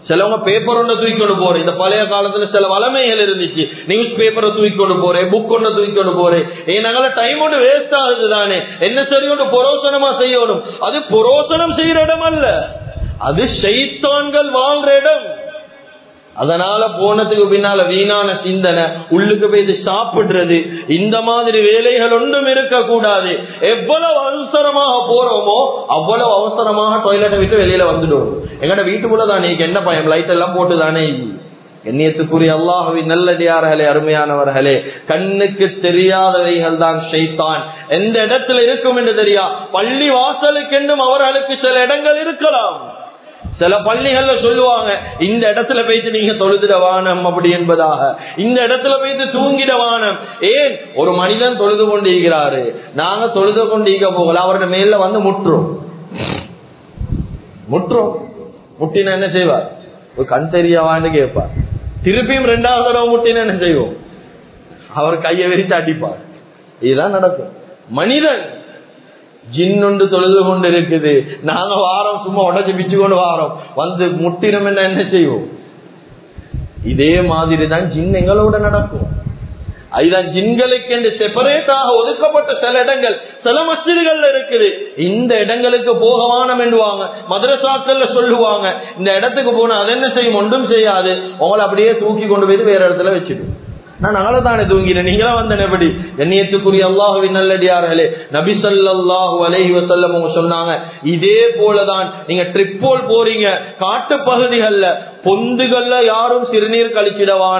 சிலவங்க பேப்பர் ஒண்ணு தூக்கி கொண்டு போறேன் இந்த பழைய காலத்துல சில வளமைகள் இருந்துச்சு நியூஸ் பேப்பரை தூக்கி கொண்டு போறேன் புக் ஒண்ணு தூக்கி கொண்டு போறேன் என்னால டைம் ஒன்று வேஸ்ட் ஆகுது தானே என்ன சரி ஒன்று புரோசனமா செய்யணும் அது புரோசனம் செய்யற இடம் அல்ல அது ஷைத்தான்கள் வாழ்ற இடம் அதனால போனதுக்கு பின்னால வீணான சிந்தனை உள்ளுக்கு போய் சாப்பிடுறது இந்த மாதிரி வேலைகள் ஒன்றும் இருக்கக்கூடாது எவ்வளவு அவசரமாக போறோமோ அவ்வளவு அவசரமாக டாய்லெட்டை விட்டு வெளியில வந்துடுவோம் எங்கட வீட்டுக்குள்ள தானே என்ன பயம் லைட் எல்லாம் போட்டு தானே எண்ணியத்துக்குரிய அல்லாஹுவின் நல்லடியார்களே அருமையானவர்களே கண்ணுக்கு தெரியாதவைகள் தான் ஷைத்தான் எந்த இடத்துல இருக்கும் என்று தெரியா பள்ளி வாசலுக்கென்றும் அவர்களுக்கு சில இடங்கள் இருக்கலாம் சில பள்ளிகள்ல சொல்லுவாங்க இந்த இடத்துல போயிட்டு நீங்க தொழுதிட வானம் அப்படி என்பதாக இந்த இடத்துல போயிட்டு தூங்கிட வானம் ஏன் ஒரு மனிதன் தொழுது கொண்டிருக்கிறாரு நாங்க தொழுது கொண்டிருக்க போகல அவருடைய மேல வந்து முற்றும் முற்றும் முட்டின என்ன செய்வார் ஒரு கண் தெரியவான்னு கேட்பார் திருப்பியும் ரெண்டாவது தடவை முட்டின என்ன செய்வோம் அவர் கையை விரித்து அடிப்பார் இதுதான் நடக்கும் மனிதன் ஜின்னுண்டு தொழுது கொண்டு இருக்குது நாங்க வாரம் சும்மா உடச்சு பிச்சு கொண்டு வாரோம் வந்து முட்டினம் என்ன என்ன செய்வோம் இதே மாதிரி தான் ஜின் எங்களோட நடக்கும் அதுதான் ஜின்களுக்கு என்று செப்பரேட்டாக ஒதுக்கப்பட்ட சில இடங்கள் சில மசிதிகள்ல இருக்குது இந்த இடங்களுக்கு போகவானம் என்றுவாங்க மதுரசாக்கள்ல சொல்லுவாங்க இந்த இடத்துக்கு போனா அது என்ன செய்யும் ஒன்றும் செய்யாது உங்களை அப்படியே தூக்கி கொண்டு போய் வேற இடத்துல வச்சிடும் நான் தானே தூங்கினேன் நீங்களா வந்தேன் எப்படி எண்ணியத்துக்குரிய அல்லாஹுவின் நல்லடியார்களே நபி சல்லாஹூ அலஹி வசல்லம் சொன்னாங்க இதே போலதான் நீங்க ட்ரிப் போல் போறீங்க காட்டு பகுதிகள்ல பொந்துகள்ல யாரும் சிறுநீர் கழிச்சிடவான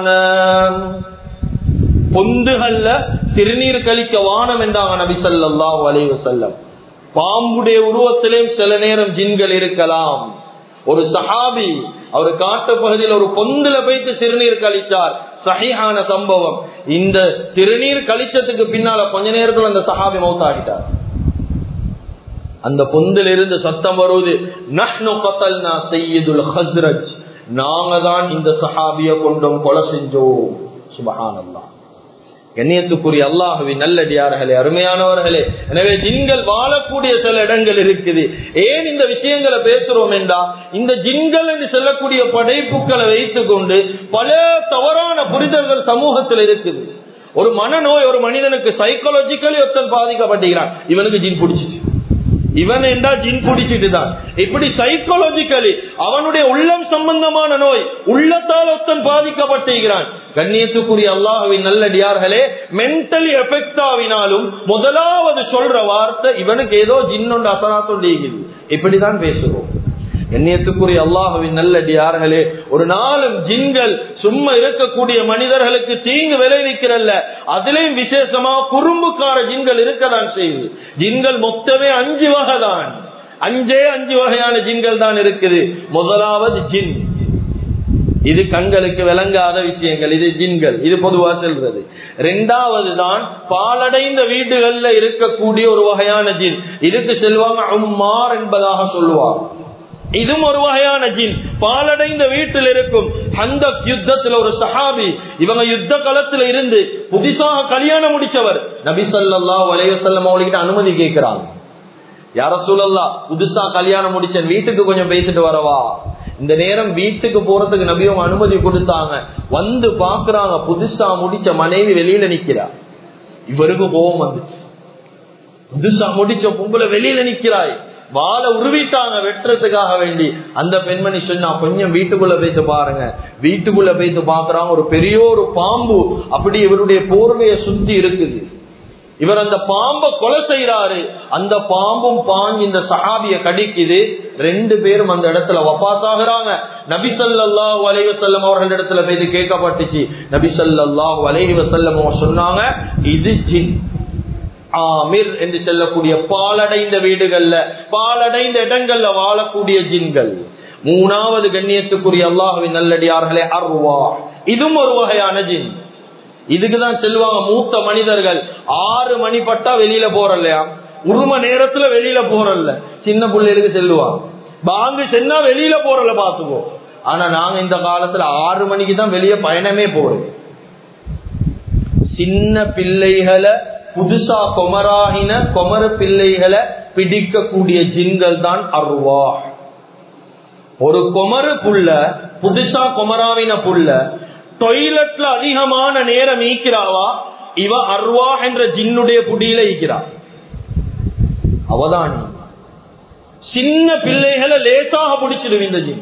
பொந்துகள்ல சிறுநீர் கழிக்க வானம் என்றாங்க நபி சல்லாஹூ அலஹி வசல்லம் பாம்புடைய உருவத்திலேயும் சில நேரம் ஜின்கள் இருக்கலாம் ஒரு சஹாபி அவர் காட்டு பகுதியில் ஒரு பொந்துல போயிட்டு சிறுநீர் கழிச்சார் சஹிஹான சம்பவம் இந்த சிறுநீர் கழிச்சதுக்கு பின்னால கொஞ்ச நேரத்தில் அந்த சஹாபி மௌத்தாகிட்டார் அந்த பொந்தில் இருந்து சத்தம் வருவது நஹ்னு கத்தல்னா செய்யுதுல் ஹஸ்ரஜ் நாங்க தான் இந்த சஹாபிய கொண்டும் கொலை செஞ்சோம் சுபஹானல்லா கண்ணியத்துக்குரிய அல்லாஹுவி நல்லடியார்களே அருமையானவர்களே எனவே ஜின்கள் வாழக்கூடிய சில இடங்கள் இருக்குது ஏன் இந்த விஷயங்களை பேசுறோம் என்றா இந்த ஜின்கள் என்று சொல்லக்கூடிய படைப்புகளை வைத்துக் கொண்டு பல தவறான புரிதல்கள் சமூகத்தில் இருக்குது ஒரு மனநோய் ஒரு மனிதனுக்கு சைக்காலஜிக்கலி ஒருத்தன் பாதிக்கப்பட்டுகிறான் இவனுக்கு ஜின் பிடிச்சிச்சு இவன் என்றா ஜின் பிடிச்சிட்டு தான் இப்படி சைக்காலஜிக்கலி அவனுடைய உள்ளம் சம்பந்தமான நோய் உள்ளத்தால் ஒத்தன் பாதிக்கப்பட்டிருக்கிறான் கண்ணியத்துக்குரிய அல்லாஹுவின் நல்லடியார்களே மென்டலி எஃபெக்ட் ஆவினாலும் முதலாவது சொல்ற வார்த்தை இவனுக்கு ஏதோ ஜின்னொண்டு அசராத்தொண்டு இப்படிதான் பேசுவோம் எண்ணியத்துக்குரிய அல்லாஹுவின் நல்லடியார்களே ஒரு நாளும் ஜின்கள் சும்மா இருக்கக்கூடிய மனிதர்களுக்கு தீங்கு விளைவிக்கிறல்ல அதுலயும் விசேஷமா குறும்புக்கார ஜின்கள் இருக்கதான் செய்யுது ஜின்கள் மொத்தமே அஞ்சு வகை தான் அஞ்சே அஞ்சு வகையான ஜின்கள் தான் இருக்குது முதலாவது ஜின் இது கண்களுக்கு விளங்காத விஷயங்கள் இது ஜின்கள் இது பொதுவா செல்றது ரெண்டாவது தான் பாலடைந்த வீடுகள்ல இருக்கக்கூடிய ஒரு வகையான ஜின் இதுக்கு செல்வாங்க அம்மார் என்பதாக சொல்லுவாங்க இதுவும் ஒரு வகையான ஜின் பாலடைந்த வீட்டில் இருக்கும் அந்த யுத்தத்தில் ஒரு சஹாபி இவங்க யுத்த களத்துல இருந்து புதுசாக கல்யாணம் முடிச்சவர் நபி சொல்லா வலையுசல்லம் அவங்ககிட்ட அனுமதி கேட்கிறாங்க யார சூழல்லா புதுசா கல்யாணம் முடிச்சேன் வீட்டுக்கு கொஞ்சம் பேசிட்டு வரவா இந்த நேரம் வீட்டுக்கு போறதுக்கு நபியும் அனுமதி கொடுத்தாங்க வந்து பாக்குறாங்க புதுசா முடிச்ச மனைவி வெளியில நிக்கிறா இவருக்கு கோபம் வந்துச்சு புதுசா முடிச்ச பொம்பளை வெளியில நிக்கிறாய் வாழை உருவிட்டாங்க வெட்டுறதுக்காக வேண்டி அந்த பெண்மணி சொன்னா கொஞ்சம் வீட்டுக்குள்ள போயிட்டு பாருங்க வீட்டுக்குள்ள போயிட்டு பாக்குறாங்க ஒரு பெரிய ஒரு பாம்பு அப்படி இவருடைய போர்வையை சுத்தி இருக்குது இவர் அந்த பாம்பை கொலை செய்யறாரு அந்த பாம்பும் பாஞ்சு இந்த சஹாபிய கடிக்குது ரெண்டு பேரும் அந்த இடத்துல வபாத்தாகிறாங்க நபிசல்லாஹு அலைஹி வஸல்லம் அவர்கள் இடத்துல போய் கேட்கப்பட்டுச்சு நபிசல்லாஹு அலைஹி வஸல்லம் அவங்க சொன்னாங்க இது ஜின் ஆமிர் என்று சொல்லக்கூடிய பாலடைந்த வீடுகள்ல பாலடைந்த இடங்கள்ல வாழக்கூடிய ஜின்கள் மூணாவது கண்ணியத்துக்குரிய அல்லாஹுவின் நல்லடியார்களே அர்வா இதுவும் ஒரு வகையான ஜின் இதுக்குதான் செல்வாங்க மூத்த மனிதர்கள் ஆறு மணி பட்டா வெளியில போறல்லையா உரும நேரத்துல வெளியில போறல்ல சின்ன பிள்ளைகளுக்கு செல்லுவாங்க பாங்கு சென்னா வெளியில போறல பாத்துக்கோ ஆனா நாங்க இந்த காலத்துல ஆறு மணிக்கு தான் வெளியே பயணமே போறோம் சின்ன பிள்ளைகளை புதுசா கொமராகின கொமர பிள்ளைகளை பிடிக்கக்கூடிய ஜின்கள் தான் அருவா ஒரு கொமரு புள்ள புதுசா குமராவின புள்ள டொய்லெட்ல அதிகமான நேரம் ஈக்கிறாவா இவ அர்வா என்ற ஜின்னுடைய புடியில ஈக்கிறா அவதானி சின்ன பிள்ளைகளை லேசாக பிடிச்சிடும் இந்த ஜின்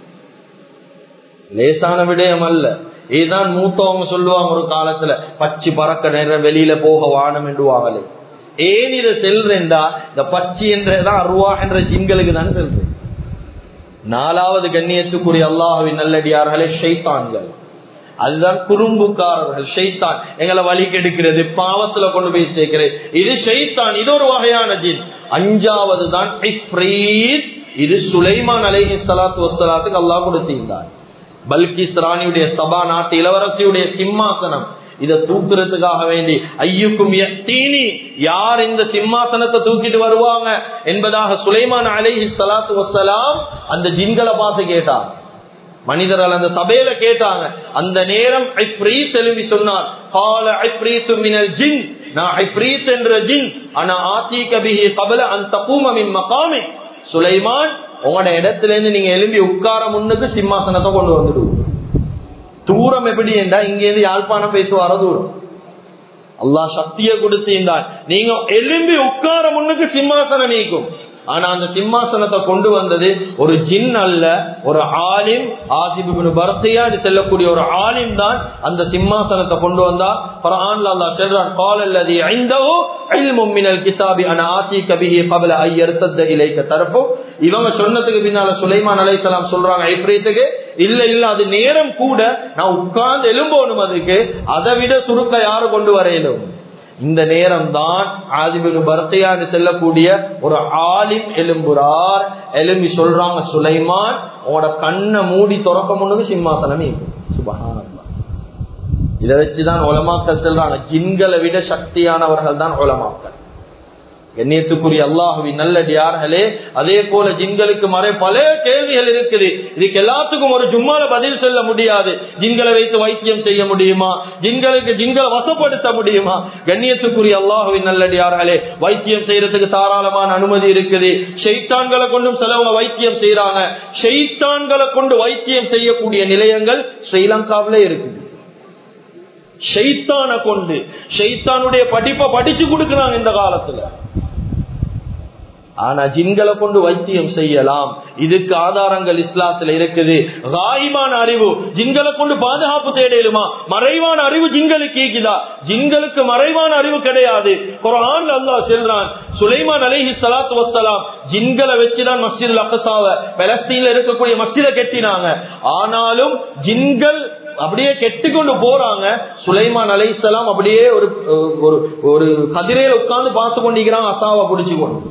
லேசான விடயம் அல்ல இதுதான் மூத்தவங்க சொல்லுவாங்க ஒரு காலத்துல பச்சி பறக்க நேரம் வெளியில போக வானம் என்றுவாங்களே ஏன் இதை செல்றேன்டா இந்த பச்சி என்றதான் அருவா என்ற ஜின்களுக்கு தான் செல்றேன் நாலாவது கண்ணியத்துக்குரிய அல்லாஹுவின் நல்லடியார்களே ஷைத்தான்கள் அதுதான் குறும்புக்காரர்கள் ஷைத்தான் எங்களை வழி கெடுக்கிறது பாவத்துல கொண்டு போய் சேர்க்கிறது இது ஷைத்தான் இது ஒரு வகையான ஜின் அஞ்சாவது தான் இது சுலைமான் அலைஹி சலாத்து வசலாத்துக்கு அல்லாஹ் கொடுத்திருந்தார் பல்கிஸ் ராணியுடைய சபா நாட்டு இளவரசியுடைய சிம்மாசனம் இதை தூக்குறதுக்காக வேண்டி ஐயுக்கும் தீனி யார் இந்த சிம்மாசனத்தை தூக்கிட்டு வருவாங்க என்பதாக சுலைமான் அலைஹி சலாத்து வசலாம் அந்த ஜின்களை பார்த்து கேட்டார் மனிதர்கள் அந்த சபையில கேட்டாங்க அந்த நேரம் எழுப்பி சொன்னார் கால ஐப்ரீத்து மினல் ஜின் நான் ஐப்ரீத் என்ற ஜின் ஆனா ஆத்தி கபிஹி கபல அந்த பூமின் மகாமே சுலைமான் உங்களோட இடத்துல இருந்து நீங்க எழும்பி உட்கார முன்னுக்கு சிம்மாசனத்தை கொண்டு வந்துடுவோம் தூரம் எப்படி என்றா இங்க இருந்து யாழ்ப்பாணம் பேசுவார தூரம் அல்லாஹ் சக்தியை கொடுத்திருந்தான் நீங்க எழும்பி உட்கார முன்னுக்கு சிம்மாசனம் நீக்கும் ஆனா அந்த சிம்மாசனத்தை கொண்டு வந்தது ஒரு ஜின் அல்ல ஒரு ஆலிம் ஆசிபு பரத்தையாடு செல்லக்கூடிய ஒரு ஆலிம் தான் அந்த சிம்மாசனத்தை கொண்டு வந்தா பரான்ல அல்லா சொல்றான் கால் அல்லது ஐந்தவோ இல்மும் மினல் கிதாபி அன ஆசி கபிஹி கபல ஐயர்த்தத்த இலைக்க தரப்போ இவங்க சொன்னதுக்கு பின்னால சுலைமான் அலைசலாம் சொல்றாங்க ஐப்ரீத்துக்கு இல்ல இல்ல அது நேரம் கூட நான் உட்கார்ந்து எலும்போணும் அதுக்கு அதை விட சுருக்க யாரு கொண்டு வரையிலும் இந்த நேரம் தான் ஆதிபு பரத்தையாண்டு செல்லக்கூடிய ஒரு ஆலிம் எலும்புறார் எலும்பி சொல்றாங்க சுலைமான் உங்களோட கண்ணை மூடி துறக்க முன்னுக்கு சிம்மாசனமே சுபகானந்தா இதை வச்சுதான் உலமாக்கள் செல்றாங்க ஜின்களை விட சக்தியானவர்கள் தான் உலமாக்கள் எண்ணியத்துக்குரிய அல்லாஹுவின் நல்லடியார்களே அதே போல ஜின்களுக்கு மறை பல கேள்விகள் இருக்குது இதுக்கு எல்லாத்துக்கும் ஒரு ஜும்மால பதில் சொல்ல முடியாது ஜின்களை வைத்து வைத்தியம் செய்ய முடியுமா ஜின்களுக்கு ஜின்களை வசப்படுத்த முடியுமா கண்ணியத்துக்குரிய அல்லாஹுவின் நல்லடியார்களே வைத்தியம் செய்யறதுக்கு தாராளமான அனுமதி இருக்குது ஷெய்தான்களை கொண்டும் சிலவங்க வைத்தியம் செய்யறாங்க ஷெய்தான்களை கொண்டு வைத்தியம் செய்யக்கூடிய நிலையங்கள் ஸ்ரீலங்காவிலே இருக்குது ஷெய்தான கொண்டு ஷெய்தானுடைய படிப்பை படிச்சு கொடுக்கிறாங்க இந்த காலத்துல ஆனா ஜின்களை கொண்டு வைத்தியம் செய்யலாம் இதுக்கு ஆதாரங்கள் இஸ்லாத்துல இருக்குது ராயிமான அறிவு ஜின்களை கொண்டு பாதுகாப்பு தேடலுமா மறைவான அறிவு ஜின்களுக்கு கேக்குதா ஜின்களுக்கு மறைவான அறிவு கிடையாது குரான் அல்லா செல்றான் சுலைமான் அலைஹி சலாத்து வசலாம் ஜின்களை வச்சுதான் மஸ்ஜித் அக்கசாவ பலஸ்தீன்ல இருக்கக்கூடிய மஸ்ஜித கெட்டினாங்க ஆனாலும் ஜின்கள் அப்படியே கெட்டுக்கொண்டு போறாங்க சுலைமான் அலைசலாம் அப்படியே ஒரு ஒரு ஒரு கதிரையில உட்கார்ந்து பார்த்து கொண்டிருக்கிறான் அசாவை பிடிச்சு கொண்டு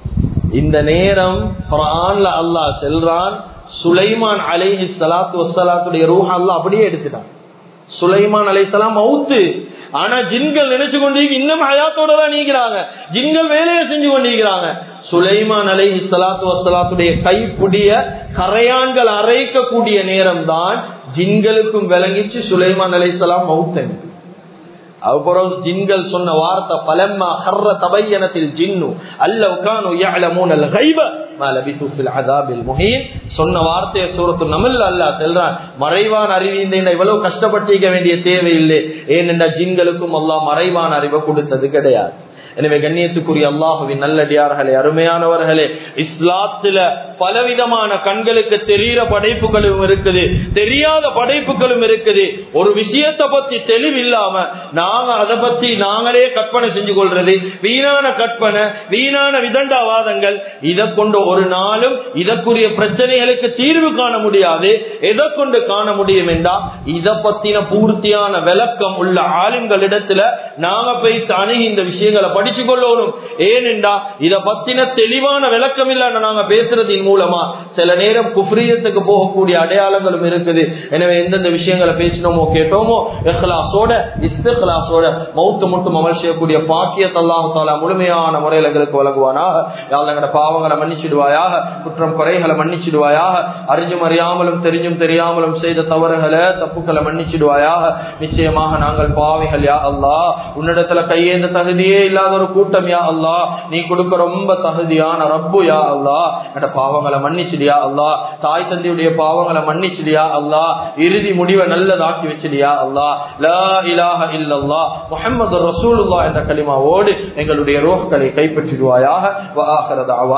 இந்த நேரம் குரான்ல அல்லாஹ் செல்றான் சுலைமான் அலைஹி சலாத்து வசலாத்துடைய ரூஹ அல்லா அப்படியே எடுத்துட்டான் சுலைமான் அலைசலாம் மவுத்து ஆனா ஜின்கள் நினைச்சு கொண்டு இன்னும் ஹயாத்தோட தான் நீக்கிறாங்க ஜின்கள் வேலையை செஞ்சு கொண்டிருக்கிறாங்க சுலைமான் அலை சலாத்து வசலாத்துடைய கைப்புடிய கரையான்கள் அரைக்கக்கூடிய நேரம் தான் ஜின்களுக்கும் விளங்கிச்சு சுலைமான் அலைசலாம் மவுத்தன் அப்புறம் ஜின்கள் சொன்ன வார்த்தை பலம்மா ஹர்ர தபையனத்தில் ஜின்னு அல்ல உகானு யஅலமூன அல் கைப மா லபிது ஃபில் அதாபில் முஹீன் சொன்ன வார்த்தையை சூரத்து நமல் அல்லாஹ் சொல்றான் மறைவான அறிவிந்த இவ்வளவு கஷ்டப்பட்டிருக்க வேண்டிய தேவையில்லை ஏனென்றால் ஜின்களுக்கும் அல்லாஹ் மறைவான அறிவை கொடுத்தது கிடையாது எனவே கண்ணியத்துக்குரிய அல்லாஹுவின் நல்லடியார்களே அருமையானவர்களே இஸ்லாத்துல பலவிதமான கண்களுக்கு தெரிகிற படைப்புகளும் இருக்குது தெரியாத படைப்புகளும் இருக்குது ஒரு விஷயத்தை பத்தி தெளிவில்லாம நாங்க அதை பத்தி நாங்களே கற்பனை செஞ்சு கொள்றது வீணான கற்பனை வீணான விதண்டாவாதங்கள் இதை கொண்டு ஒரு நாளும் இதற்குரிய பிரச்சனைகளுக்கு தீர்வு காண முடியாது எதை கொண்டு காண முடியும் என்றா இதை பத்தின பூர்த்தியான விளக்கம் உள்ள ஆளுங்களிடத்துல நாங்க போய் அணுகி இந்த விஷயங்களை படிச்சு கொள்ளணும் ஏனென்றா இத பத்தின தெளிவான விளக்கம் இல்ல நாங்க பேசுறதின் மூலமா சில நேரம் குஃப்ரியத்துக்கு போகக்கூடிய அடையாளங்களும் இருக்குது எனவே எந்தெந்த விஷயங்களை பேசினோமோ கேட்டோமோ இஹ்லாசோட இஸ்திஹ்லாசோட மௌத்து மட்டும் அமல் செய்யக்கூடிய பாக்கியத்தை அல்லாஹ் தாலா முழுமையான முறையில் எங்களுக்கு வழங்குவானாக யாழ் எங்களோட பாவங்களை மன்னிச்சிடுவாயாக குற்றம் குறைகளை மன்னிச்சிடுவாயாக அறிஞ்சும் அறியாமலும் தெரிஞ்சும் தெரியாமலும் செய்த தவறுகளை தப்புக்களை மன்னிச்சிடுவாயாக நிச்சயமாக நாங்கள் பாவிகள் யா அல்லா உன்னிடத்துல கையேந்த தகுதியே இல்லாத ஒரு கூட்டம் யா அல்லா நீ கொடுக்க ரொம்ப தகுதியான ரப்பு யா அல்லா என்ற பாவங்கள் பாவங்களை மன்னிச்சிடியா அல்லா தாய் தந்தையுடைய பாவங்களை மன்னிச்சிடியா அல்லா இறுதி முடிவை நல்லதாக்கி வச்சிடியா அல்லா லா இலாஹ இல்லல்லா முஹம்மது ரசூலுல்லாஹ் என்ற கலிமாவோடு எங்களுடைய ரோஹ்களை கைப்பற்றிடுவாயாக வ ஆஹிர தஅவா